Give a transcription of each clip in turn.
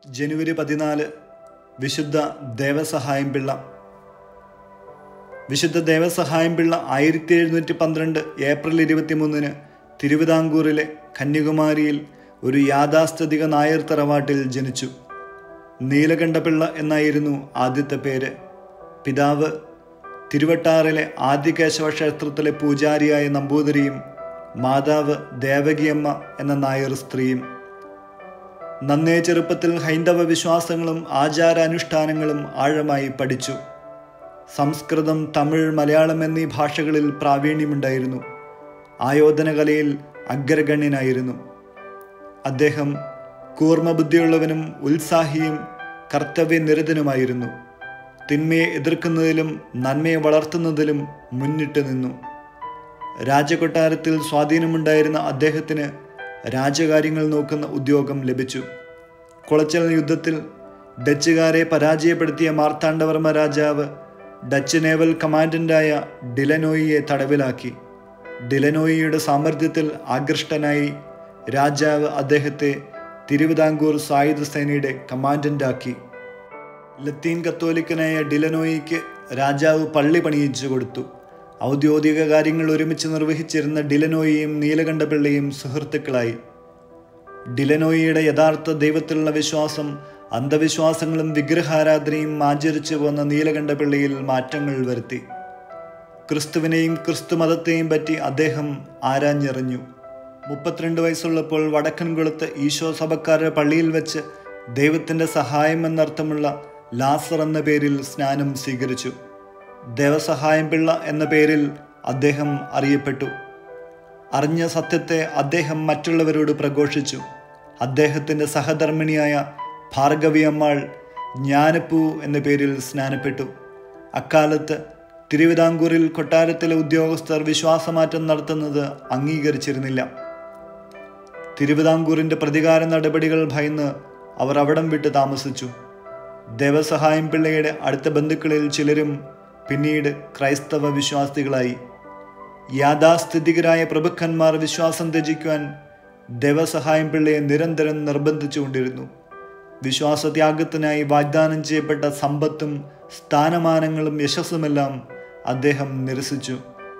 ജനുവരി പതിനാല് വിശുദ്ധ ദേവസഹായം പിള്ള വിശുദ്ധ ദേവസഹായം പിള്ള ആയിരത്തി എഴുന്നൂറ്റി പന്ത്രണ്ട് ഏപ്രിൽ ഇരുപത്തിമൂന്നിന് തിരുവിതാംകൂറിലെ കന്യാകുമാരിയിൽ ഒരു യാഥാസ്ഥിതിക നായർ തറവാട്ടിൽ ജനിച്ചു നീലകണ്ഠപിള്ള എന്നായിരുന്നു ആദ്യത്തെ പേര് പിതാവ് തിരുവട്ടാറിലെ ആദ്യകേശവ ക്ഷേത്രത്തിലെ പൂജാരിയായ നമ്പൂതിരിയും മാതാവ് ദേവകിയമ്മ എന്ന നായർ സ്ത്രീയും നന്നേ ചെറുപ്പത്തിൽ ഹൈന്ദവ വിശ്വാസങ്ങളും ആചാരാനുഷ്ഠാനങ്ങളും ആഴമായി പഠിച്ചു സംസ്കൃതം തമിഴ് മലയാളം എന്നീ ഭാഷകളിൽ പ്രാവീണ്യമുണ്ടായിരുന്നു ആയോധന കലയിൽ അഗ്രഗണ്യനായിരുന്നു അദ്ദേഹം കൂർമ്മബുദ്ധിയുള്ളവനും ഉത്സാഹിയും കർത്തവ്യനിരതനുമായിരുന്നു തിന്മയെ എതിർക്കുന്നതിലും നന്മയെ വളർത്തുന്നതിലും മുന്നിട്ട് നിന്നു രാജകൊട്ടാരത്തിൽ സ്വാധീനമുണ്ടായിരുന്ന അദ്ദേഹത്തിന് രാജകാര്യങ്ങൾ നോക്കുന്ന ഉദ്യോഗം ലഭിച്ചു കുളച്ചൽ യുദ്ധത്തിൽ ഡച്ചുകാരെ പരാജയപ്പെടുത്തിയ മാർത്താണ്ഡവർമ്മ രാജാവ് ഡച്ച് നേവൽ കമാൻഡന്റായ ഡിലനോയിയെ തടവിലാക്കി ഡിലനോയിയുടെ സാമർഥ്യത്തിൽ ആകൃഷ്ടനായി രാജാവ് അദ്ദേഹത്തെ തിരുവിതാംകൂർ സായുധ സേനയുടെ കമാൻഡന്റാക്കി ലത്തീൻ കത്തോലിക്കനായ ഡിലനോയിക്ക് രാജാവ് പള്ളി പണിയിച്ചു കൊടുത്തു ഔദ്യോഗിക കാര്യങ്ങൾ ഒരുമിച്ച് നിർവഹിച്ചിരുന്ന ഡിലനോയിയും നീലകണ്ഠപിള്ളയും സുഹൃത്തുക്കളായി ഡിലനോയിയുടെ യഥാർത്ഥ ദൈവത്തിലുള്ള വിശ്വാസം അന്ധവിശ്വാസങ്ങളും വിഗ്രഹാരാധനയും ആചരിച്ചു പോന്ന നീലകണ്ഠപിള്ളയിൽ മാറ്റങ്ങൾ വരുത്തി ക്രിസ്തുവിനെയും ക്രിസ്തു മതത്തെയും പറ്റി അദ്ദേഹം ആരാഞ്ഞെറിഞ്ഞു മുപ്പത്തിരണ്ട് വയസ്സുള്ളപ്പോൾ വടക്കൻകുളത്ത് ഈശോ സഭക്കാരുടെ പള്ളിയിൽ വെച്ച് ദൈവത്തിൻ്റെ സഹായം എന്നർത്ഥമുള്ള ലാസർ എന്ന പേരിൽ സ്നാനം സ്വീകരിച്ചു ദേവസഹായം പിള്ള എന്ന പേരിൽ അദ്ദേഹം അറിയപ്പെട്ടു അറിഞ്ഞ സത്യത്തെ അദ്ദേഹം മറ്റുള്ളവരോട് പ്രഘോഷിച്ചു അദ്ദേഹത്തിൻ്റെ സഹധർമ്മിണിയായ ഭാർഗവി അമ്മാൾ ജ്ഞാനപ്പൂ എന്ന പേരിൽ സ്നാനപ്പെട്ടു അക്കാലത്ത് തിരുവിതാംകൂറിൽ കൊട്ടാരത്തിലെ ഉദ്യോഗസ്ഥർ വിശ്വാസമാറ്റം നടത്തുന്നത് അംഗീകരിച്ചിരുന്നില്ല തിരുവിതാംകൂറിൻ്റെ പ്രതികാര നടപടികൾ ഭയന്ന് അവർ അവിടം വിട്ട് താമസിച്ചു ദേവസഹായം പിള്ളയുടെ അടുത്ത ബന്ധുക്കളിൽ ചിലരും പിന്നീട് ക്രൈസ്തവ വിശ്വാസികളായി യാഥാസ്ഥിതികരായ പ്രഭുക്കന്മാർ വിശ്വാസം ത്യജിക്കുവാൻ ദേവസഹായം പിള്ളയെ നിരന്തരം നിർബന്ധിച്ചുകൊണ്ടിരുന്നു വിശ്വാസത്യാഗത്തിനായി വാഗ്ദാനം ചെയ്യപ്പെട്ട സമ്പത്തും സ്ഥാനമാനങ്ങളും യശസ്സുമെല്ലാം അദ്ദേഹം നിരസിച്ചു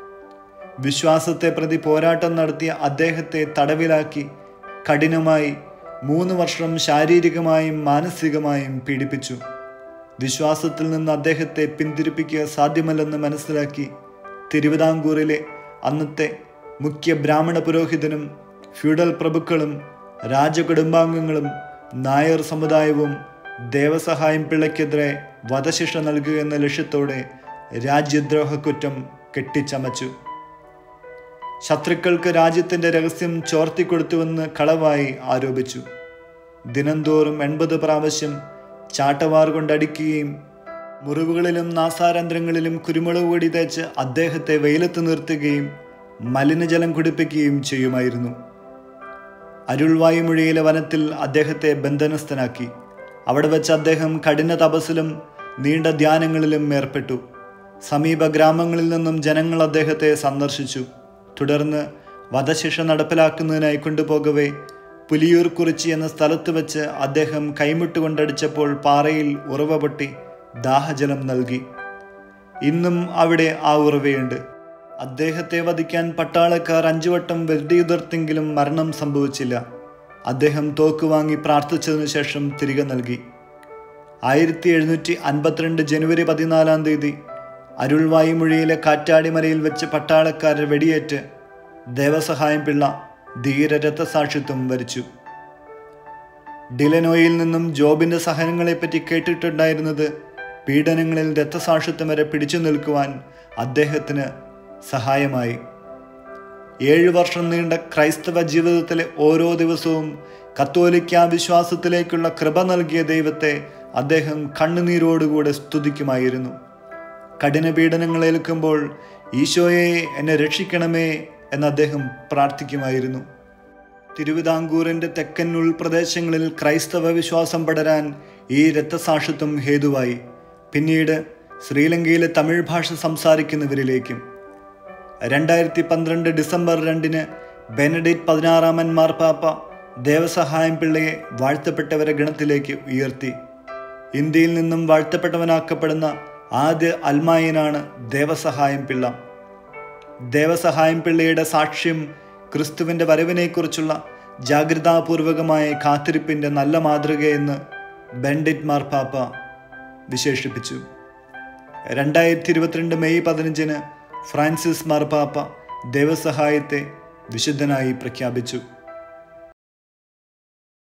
വിശ്വാസത്തെ പ്രതി പോരാട്ടം നടത്തിയ അദ്ദേഹത്തെ തടവിലാക്കി കഠിനമായി മൂന്ന് വർഷം ശാരീരികമായും മാനസികമായും പീഡിപ്പിച്ചു വിശ്വാസത്തിൽ നിന്ന് അദ്ദേഹത്തെ പിന്തിരിപ്പിക്കുക സാധ്യമല്ലെന്ന് മനസ്സിലാക്കി തിരുവിതാംകൂറിലെ അന്നത്തെ മുഖ്യ ബ്രാഹ്മണ പുരോഹിതനും ഫ്യൂഡൽ പ്രഭുക്കളും രാജകുടുംബാംഗങ്ങളും നായർ സമുദായവും ദേവസഹായം പിള്ളയ്ക്കെതിരെ വധശിക്ഷ നൽകുക എന്ന ലക്ഷ്യത്തോടെ രാജ്യദ്രോഹ കുറ്റം കെട്ടിച്ചമച്ചു ശത്രുക്കൾക്ക് രാജ്യത്തിൻ്റെ രഹസ്യം ചോർത്തിക്കൊടുത്തുവെന്ന് കളവായി ആരോപിച്ചു ദിനംതോറും എൺപത് പ്രാവശ്യം ചാട്ടവാർ കൊണ്ടടിക്കുകയും മുറിവുകളിലും നാസാരന്ധ്രങ്ങളിലും കുരുമുളക് പൊടി തേച്ച് അദ്ദേഹത്തെ വെയിലത്ത് നിർത്തുകയും മലിനജലം കുടിപ്പിക്കുകയും ചെയ്യുമായിരുന്നു അരുൾവായുമൊഴിയിലെ വനത്തിൽ അദ്ദേഹത്തെ ബന്ധനസ്ഥനാക്കി അവിടെ വെച്ച് അദ്ദേഹം കഠിന തപസ്സിലും നീണ്ട ധ്യാനങ്ങളിലും ഏർപ്പെട്ടു സമീപ ഗ്രാമങ്ങളിൽ നിന്നും ജനങ്ങൾ അദ്ദേഹത്തെ സന്ദർശിച്ചു തുടർന്ന് വധശിക്ഷ നടപ്പിലാക്കുന്നതിനായി കൊണ്ടുപോകവേ പുലിയൂർ കുറിച്ചി എന്ന സ്ഥലത്ത് വെച്ച് അദ്ദേഹം കൈമുട്ടുകൊണ്ടടിച്ചപ്പോൾ പാറയിൽ ഉറവ പൊട്ടി ദാഹജലം നൽകി ഇന്നും അവിടെ ആ ഉറവയുണ്ട് അദ്ദേഹത്തെ വധിക്കാൻ പട്ടാളക്കാർ അഞ്ചു വട്ടം വെടിയുതിർത്തെങ്കിലും മരണം സംഭവിച്ചില്ല അദ്ദേഹം തോക്ക് വാങ്ങി പ്രാർത്ഥിച്ചതിനു ശേഷം തിരികെ നൽകി ആയിരത്തി എഴുന്നൂറ്റി അൻപത്തിരണ്ട് ജനുവരി പതിനാലാം തീയതി അരുൾവായുമൊഴിയിലെ കാറ്റാടിമലയിൽ വെച്ച് പട്ടാളക്കാരെ വെടിയേറ്റ് ദേവസഹായം പിള്ള ധീര രക്തസാക്ഷിത്വം വരിച്ചു ഡിലനോയിൽ നിന്നും ജോബിന്റെ സഹനങ്ങളെപ്പറ്റി കേട്ടിട്ടുണ്ടായിരുന്നത് പീഡനങ്ങളിൽ രക്തസാക്ഷിത്വം വരെ പിടിച്ചു നിൽക്കുവാൻ അദ്ദേഹത്തിന് സഹായമായി ഏഴു വർഷം നീണ്ട ക്രൈസ്തവ ജീവിതത്തിലെ ഓരോ ദിവസവും കത്തോലിക്ക വിശ്വാസത്തിലേക്കുള്ള കൃപ നൽകിയ ദൈവത്തെ അദ്ദേഹം കണ്ണുനീരോടുകൂടെ സ്തുതിക്കുമായിരുന്നു കഠിന പീഡനങ്ങൾ ഏൽക്കുമ്പോൾ ഈശോയെ എന്നെ രക്ഷിക്കണമേ എന്ന് അദ്ദേഹം പ്രാർത്ഥിക്കുമായിരുന്നു തിരുവിതാംകൂറിൻ്റെ തെക്കൻ ഉൾപ്രദേശങ്ങളിൽ ക്രൈസ്തവ വിശ്വാസം പടരാൻ ഈ രക്തസാക്ഷിത്വം ഹേതുവായി പിന്നീട് ശ്രീലങ്കയിലെ തമിഴ് ഭാഷ സംസാരിക്കുന്നവരിലേക്കും രണ്ടായിരത്തി പന്ത്രണ്ട് ഡിസംബർ രണ്ടിന് ബെനഡിറ്റ് പതിനാറാമൻ മാർപ്പാപ്പ ദേവസഹായം പിള്ളയെ വാഴ്ത്തപ്പെട്ടവരെ ഗണത്തിലേക്ക് ഉയർത്തി ഇന്ത്യയിൽ നിന്നും വാഴ്ത്തപ്പെട്ടവനാക്കപ്പെടുന്ന ആദ്യ അൽമായനാണ് ദേവസഹായം പിള്ള ദേവസഹായം പിള്ളയുടെ സാക്ഷ്യം ക്രിസ്തുവിൻ്റെ വരവിനെക്കുറിച്ചുള്ള ജാഗ്രതാപൂർവകമായ കാത്തിരിപ്പിൻ്റെ നല്ല മാതൃകയെന്ന് ബെൻഡിറ്റ് മാർപ്പാപ്പ വിശേഷിപ്പിച്ചു രണ്ടായിരത്തി ഇരുപത്തിരണ്ട് മെയ് പതിനഞ്ചിന് ഫ്രാൻസിസ് മാർപ്പാപ്പ ദേവസഹായത്തെ വിശുദ്ധനായി പ്രഖ്യാപിച്ചു